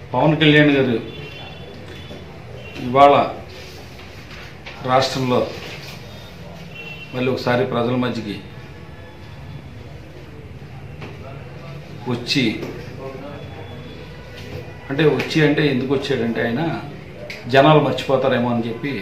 పవన్ కళ్యాణ్ గారు ఇవాళ రాష్ట్రంలో మళ్ళీ ఒకసారి ప్రజల మధ్యకి వచ్చి అంటే వచ్చి అంటే ఎందుకు వచ్చాడంటే ఆయన జనాలు మర్చిపోతారేమో అని చెప్పి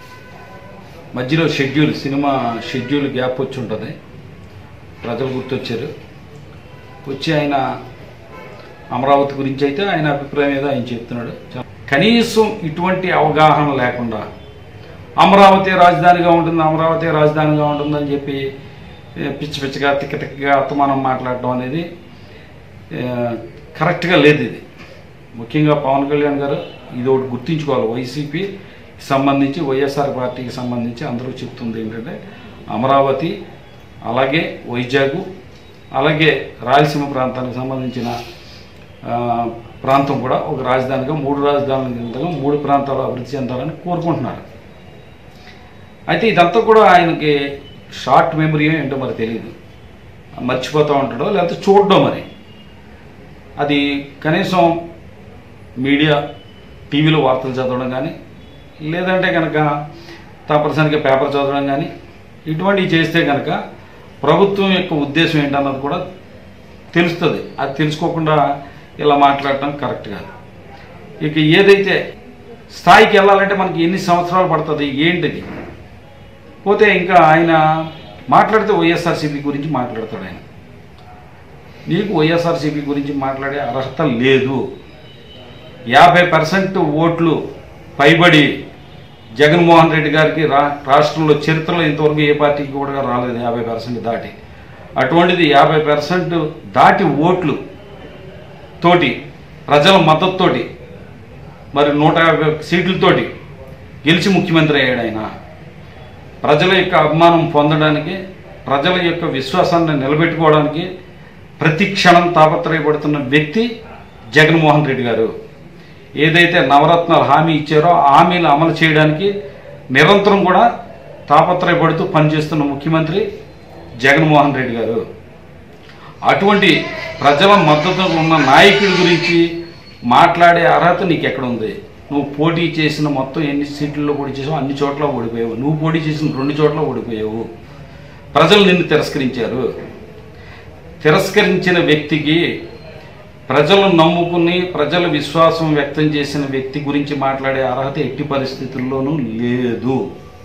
మధ్యలో షెడ్యూల్ సినిమా షెడ్యూల్ గ్యాప్ వచ్చి ఉంటుంది ప్రజలు గుర్తొచ్చారు వచ్చి ఆయన అమరావతి గురించి అయితే ఆయన అభిప్రాయం ఏదో ఆయన చెప్తున్నాడు కనీసం ఇటువంటి అవగాహన లేకుండా అమరావతి రాజధానిగా ఉంటుంది అమరావతి రాజధానిగా ఉంటుందని చెప్పి ఏ, పిచ్చి పిచ్చిగా తిక్క తిక్కగా అత్తమానం మాట్లాడటం అనేది ఏ, కరెక్ట్గా లేదు ఇది ముఖ్యంగా పవన్ కళ్యాణ్ గారు ఇది ఒకటి గుర్తుంచుకోవాలి వైసీపీ సంబంధించి వైఎస్ఆర్ పార్టీకి సంబంధించి అందరూ చెప్తుంది ఏంటంటే అమరావతి అలాగే వైజాగ్ అలాగే రాయలసీమ ప్రాంతానికి సంబంధించిన ఆ, ప్రాంతం కూడా ఒక రాజధానిగా మూడు రాజధానుల కిందగా మూడు ప్రాంతాలు అభివృద్ధి చెందాలని కోరుకుంటున్నారు అయితే ఇదంతా కూడా ఆయనకి షార్ట్ మెమరీ ఏంటో మరి తెలియదు మర్చిపోతూ ఉంటాడో లేకపోతే చూడడం మరి అది కనీసం మీడియా టీవీలో వార్తలు చదవడం కానీ లేదంటే కనుక తప్పనిసరిగా పేపర్ చదవడం కానీ ఇటువంటివి చేస్తే కనుక ప్రభుత్వం యొక్క ఉద్దేశం ఏంటన్నది కూడా తెలుస్తుంది అది తెలుసుకోకుండా ఇలా మాట్లాడటం కరెక్ట్ కాదు ఇక ఏదైతే స్థాయికి వెళ్ళాలంటే మనకి ఎన్ని సంవత్సరాలు పడుతుంది ఏంటిది పోతే ఇంకా ఆయన మాట్లాడితే వైఎస్ఆర్సీపీ గురించి మాట్లాడతాడు ఆయన నీకు వైఎస్ఆర్సీపీ గురించి మాట్లాడే అర్హత లేదు యాభై పర్సెంట్ ఓట్లు పైబడి జగన్మోహన్ రెడ్డి గారికి రా రాష్ట్రంలో చరిత్రలో ఇంతవరకు ఏ పార్టీకి కూడా రాలేదు యాభై పర్సెంట్ దాటి అటువంటిది యాభై పర్సెంట్ దాటి ఓట్లు తోటి ప్రజల మద్దతుతోటి మరి నూట యాభై సీట్లతోటి గెలిచి ముఖ్యమంత్రి అయ్యాడు ఆయన ప్రజల యొక్క అభిమానం పొందడానికి ప్రజల యొక్క విశ్వాసాన్ని నిలబెట్టుకోవడానికి ప్రతి క్షణం తాపత్రయపడుతున్న వ్యక్తి జగన్మోహన్ రెడ్డి గారు ఏదైతే నవరత్నాలు హామీ ఇచ్చారో ఆ హామీలు అమలు చేయడానికి నిరంతరం కూడా తాపత్రయపడుతూ పనిచేస్తున్న ముఖ్యమంత్రి జగన్మోహన్ రెడ్డి గారు అటువంటి ప్రజల మద్దతు ఉన్న నాయకుడి గురించి మాట్లాడే అర్హత నీకు ఎక్కడ ఉంది నువ్వు పోటీ చేసిన మొత్తం ఎన్ని సీట్లలో పోటీ చేసావు అన్ని చోట్ల ఓడిపోయావు నువ్వు పోటీ చేసిన రెండు చోట్ల ఓడిపోయావు ప్రజలు నిన్ను తిరస్కరించారు తిరస్కరించిన వ్యక్తికి ప్రజలు నమ్ముకుని ప్రజల విశ్వాసం వ్యక్తం చేసిన వ్యక్తి గురించి మాట్లాడే అర్హత ఎట్టి పరిస్థితుల్లోనూ లేదు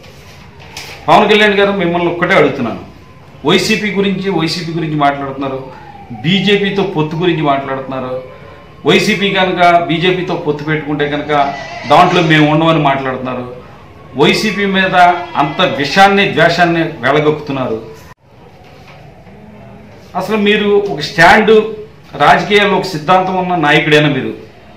పవన్ కళ్యాణ్ గారు మిమ్మల్ని ఒక్కటే అడుగుతున్నాను వైసీపీ గురించి వైసీపీ గురించి మాట్లాడుతున్నారు బీజేపీతో పొత్తు గురించి మాట్లాడుతున్నారు వైసీపీ కనుక బీజేపీతో పొత్తు పెట్టుకుంటే కనుక దాంట్లో మేము ఉండమని మాట్లాడుతున్నారు వైసీపీ మీద అంత విషాన్ని ద్వేషాన్ని వెలగొక్కుతున్నారు అసలు మీరు ఒక స్టాండు రాజకీయాల్లో ఒక సిద్ధాంతం ఉన్న నాయకుడైనా మీరు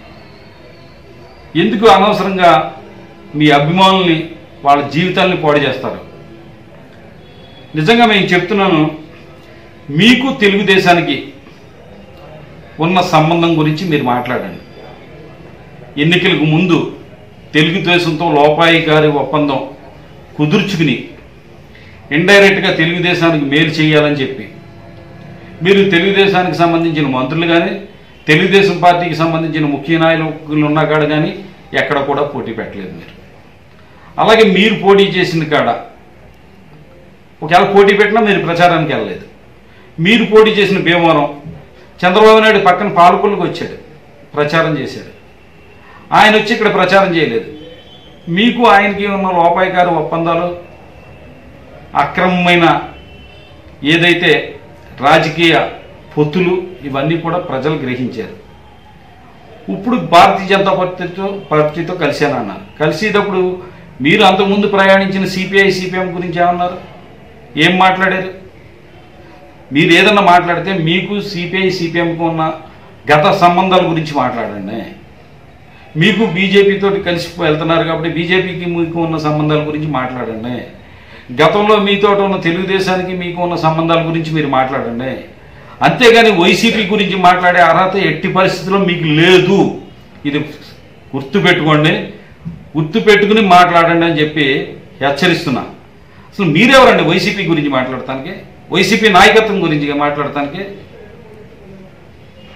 ఎందుకు అనవసరంగా మీ అభిమానుల్ని వాళ్ళ జీవితాల్ని పాడు చేస్తారు నిజంగా మేము చెప్తున్నాను మీకు తెలుగుదేశానికి ఉన్న సంబంధం గురించి మీరు మాట్లాడండి ఎన్నికలకు ముందు తెలుగుదేశంతో లోపాయి గారి ఒప్పందం కుదుర్చుకుని ఇండైరెక్ట్గా తెలుగుదేశానికి మేలు చేయాలని చెప్పి మీరు తెలుగుదేశానికి సంబంధించిన మంత్రులు కానీ తెలుగుదేశం పార్టీకి సంబంధించిన ముఖ్య నాయకులు ఉన్న కాడ కానీ ఎక్కడ కూడా పోటీ పెట్టలేదు మీరు అలాగే మీరు పోటీ చేసిన కాడ ఒకవేళ పోటీ పెట్టినా మీరు ప్రచారానికి వెళ్ళలేదు మీరు పోటీ చేసిన భీమవరం చంద్రబాబు నాయుడు పక్కన పాలకొల్లుకు వచ్చాడు ప్రచారం చేశాడు ఆయన వచ్చి ఇక్కడ ప్రచారం చేయలేదు మీకు ఆయనకి ఉన్న లోపాయికారు ఒప్పందాలు అక్రమమైన ఏదైతే రాజకీయ పొత్తులు ఇవన్నీ కూడా ప్రజలు గ్రహించారు ఇప్పుడు భారతీయ జనతా పార్టీతో పార్టీతో కలిశానన్నారు కలిసేటప్పుడు మీరు అంతకుముందు ప్రయాణించిన సిపిఐ సిపిఎం గురించి ఏమన్నారు ఏం మాట్లాడారు మీరు ఏదన్నా మాట్లాడితే మీకు సిపిఐ సిపిఎంకు ఉన్న గత సంబంధాల గురించి మాట్లాడండి మీకు బీజేపీతో కలిసి వెళ్తున్నారు కాబట్టి బీజేపీకి మీకు ఉన్న సంబంధాల గురించి మాట్లాడండి గతంలో మీతో ఉన్న తెలుగుదేశానికి మీకు ఉన్న సంబంధాల గురించి మీరు మాట్లాడండి అంతేగాని వైసీపీ గురించి మాట్లాడే అర్హత ఎట్టి పరిస్థితుల్లో మీకు లేదు ఇది గుర్తుపెట్టుకోండి గుర్తు పెట్టుకుని మాట్లాడండి అని చెప్పి హెచ్చరిస్తున్నా అసలు మీరెవరండి వైసీపీ గురించి మాట్లాడటానికి వైసీపీ నాయకత్వం గురించి మాట్లాడటానికి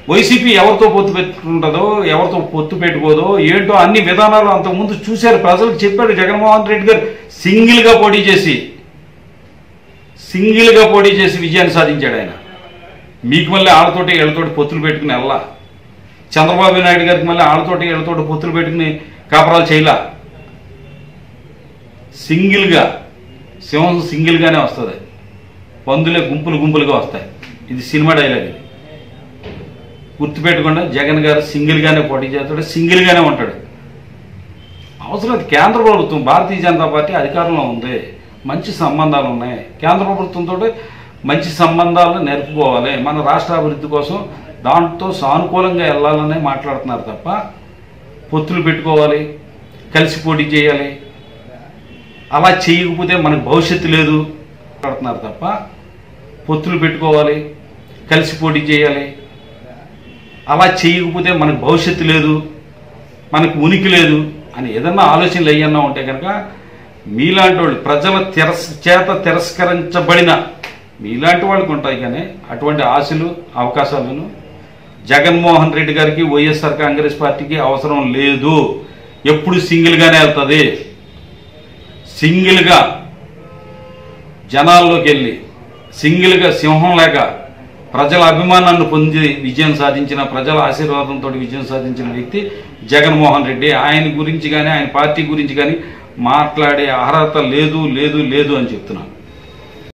వైసీపీ ఎవరితో పొత్తు పెట్టుకుంటుందో ఎవరితో పొత్తు పెట్టుకోదో ఏంటో అన్ని విధానాలు అంతకుముందు చూశారు ప్రజలకు చెప్పాడు జగన్మోహన్ రెడ్డి గారు సింగిల్గా పోటీ చేసి సింగిల్గా పోటీ చేసి విజయాన్ని సాధించాడు ఆయన మీకు మళ్ళీ ఆళ్ళతోటి వీళ్ళతోటి పొత్తులు పెట్టుకుని వెళ్ళా చంద్రబాబు నాయుడు గారికి మళ్ళీ ఆళ్ళతోటి వీళ్ళతోటి పొత్తులు పెట్టుకుని కాపరాలు చేయలా సింగిల్గా సింహం సింగిల్గానే వస్తుంది పందులే గుంపులు గుంపులుగా వస్తాయి ఇది సినిమా డైలాగ్ ఇది గుర్తుపెట్టుకుండా జగన్ గారు సింగిల్గానే పోటీ చేస్తాడు సింగిల్గానే ఉంటాడు అవసరం లేదు. కేంద్ర ప్రభుత్వం భారతీయ జనతా పార్టీ అధికారంలో ఉంది మంచి సంబంధాలు ఉన్నాయి కేంద్ర ప్రభుత్వంతో మంచి సంబంధాలను నెరుపుకోవాలి మన రాష్ట్ర అభివృద్ధి కోసం దాంతో సానుకూలంగా వెళ్ళాలనే మాట్లాడుతున్నారు తప్ప పొత్తులు పెట్టుకోవాలి కలిసి పోటీ చేయాలి అలా చేయకపోతే మనకు భవిష్యత్తు లేదు మాట్లాడుతున్నారు తప్ప పొత్తులు పెట్టుకోవాలి కలిసి పోటీ చేయాలి అలా చేయకపోతే మనకు భవిష్యత్తు లేదు మనకు ఉనికి లేదు అని ఏదన్నా ఆలోచనలు అయ్యన్నా ఉంటే కనుక మీలాంటి వాళ్ళు ప్రజల తిరస్ చేత తిరస్కరించబడిన మీలాంటి వాళ్ళకి ఉంటాయి కానీ అటువంటి ఆశలు అవకాశాలను జగన్మోహన్ రెడ్డి గారికి వైఎస్ఆర్ కాంగ్రెస్ పార్టీకి అవసరం లేదు ఎప్పుడు సింగిల్గానే వెళ్తుంది సింగిల్గా జనాల్లోకి వెళ్ళి సింగిల్గా సింహం లేక ప్రజల అభిమానాన్ని పొంది విజయం సాధించిన ప్రజల ఆశీర్వాదంతో విజయం సాధించిన వ్యక్తి జగన్మోహన్ రెడ్డి ఆయన గురించి కానీ ఆయన పార్టీ గురించి కానీ మాట్లాడే అర్హత లేదు లేదు లేదు అని చెప్తున్నాను